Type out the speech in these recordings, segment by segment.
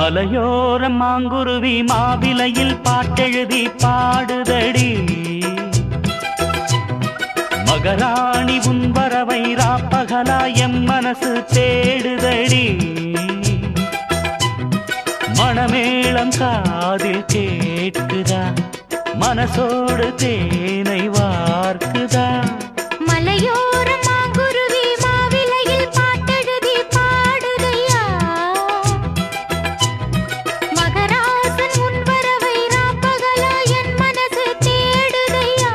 மலையோர மாங்குருவி மாவிலையில் பாட்டெழுதி பாடுதடி மகராணி உன் வரவை ராப்பகலா எம் மனசு தேடுதடி மணமேளம் காதில் கேட்குதா மனசோடு தேனை வார்க்குதா மலையோர மாங்குருவி மாவிலையில் பாட்டெழுதி பாடுதையா மகராசன் உன் வரவை ராப்பகலா என் மனசு தேடுதையா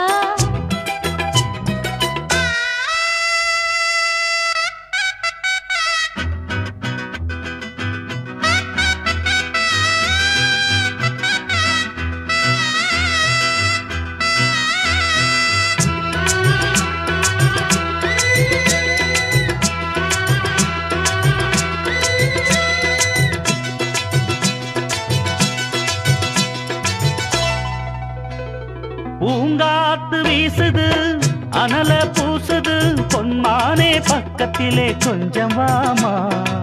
பூங்காத்து வீசுது அனல பூசுது பொன்மானே பக்கத்திலே கொஞ்சம் வாமா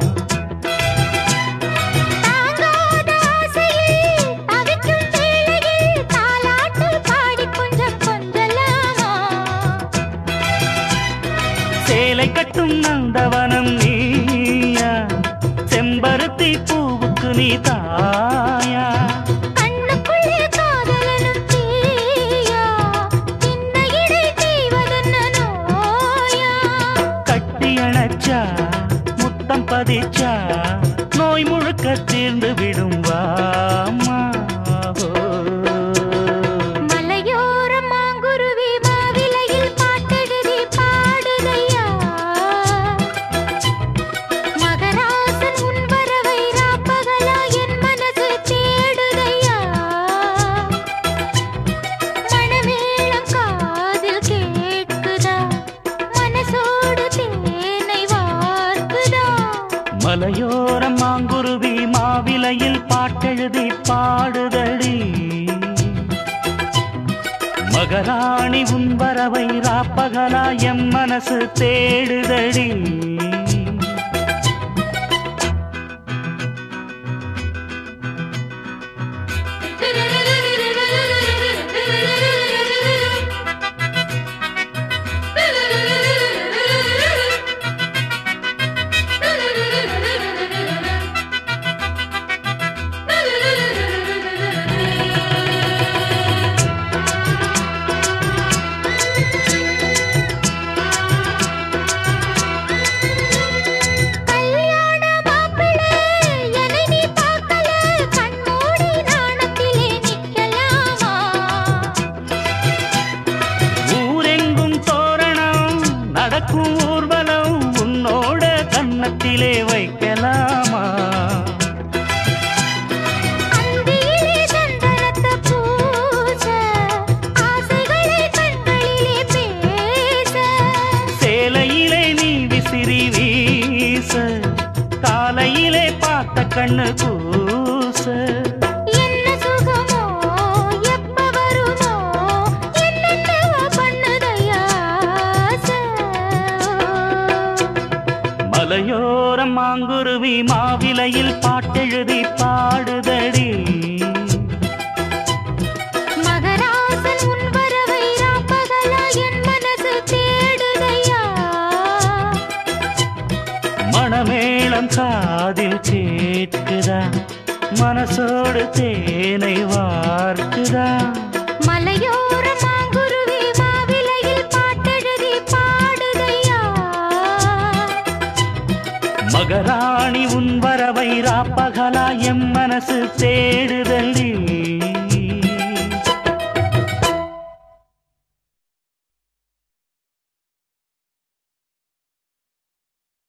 தாங்காத ஆசையில் தவிக்கும் வேளையில் தாலாட்டு பாடி கொஞ்சம் கொஞ்சலாமா சேலை கட்டும் நந்தவனம் நீயா செம்பருத்தி பூவுக்கு நீ தாயா கண்ணுக்குள்ளே காதலனும் தீயா சின்ன இடை தீவதென்ன நோயா கட்டி அணைச்சா முத்தம் பதிச்சா நோய் முழுக்க தீர்ந்து விடும் வாமா மலையோர மாங்குருவி மாவிலையில் பாட்டெழுதி பாடுதையா மகராசன் உன் வரவை ராப்பகலா என் மனசு தேடுதையா மணமேளம் காதில் கேட்குதா மனசோடு தேனை வார்க்குதா மலையோர மாங்குருவி மாவிலையில் பாட்டெழுதி பாடுதடி மகராணி உன் வரவை ராப்பகலா எம் மனசு தேடுதடி கல்யாண மாப்பிள்ளை என்னை நீ பார்க்கல கண்மூடி நாணத்திலே நிக்கலாமா ஊரெங்கும் தோரணம் நடக்கும் ஊர்வலம் உன்னோட கன்னத்திலே வைக்கலாமா அந்தியிலே சந்தனத்த பூச ஆசைகளை கண்களிலே பேச சேலையிலே நீ விசிறி வீச காலையிலே பார்த்த கண்ணு கூச என்ன சுகமோ எப்ப வருமோ என்னென்னவோ பண்ணுதையா மலையோரம் மாங்குருவி மாவிலையில் பாட்டெழுதி பாடுதடி மகராசன் உன் வரவை ராப்பகலா என் மனசு தேடுதையா மணமேளம் காதில் கேட்குதா மனசோடு தேனை வார்க்குதா மலையோர மாங்குருவி மாவிலையில் பாட்டெழுதி பாடுதையா மகராணி உன் வரவை ராப்பகலா எம் மனசு தேடுதடி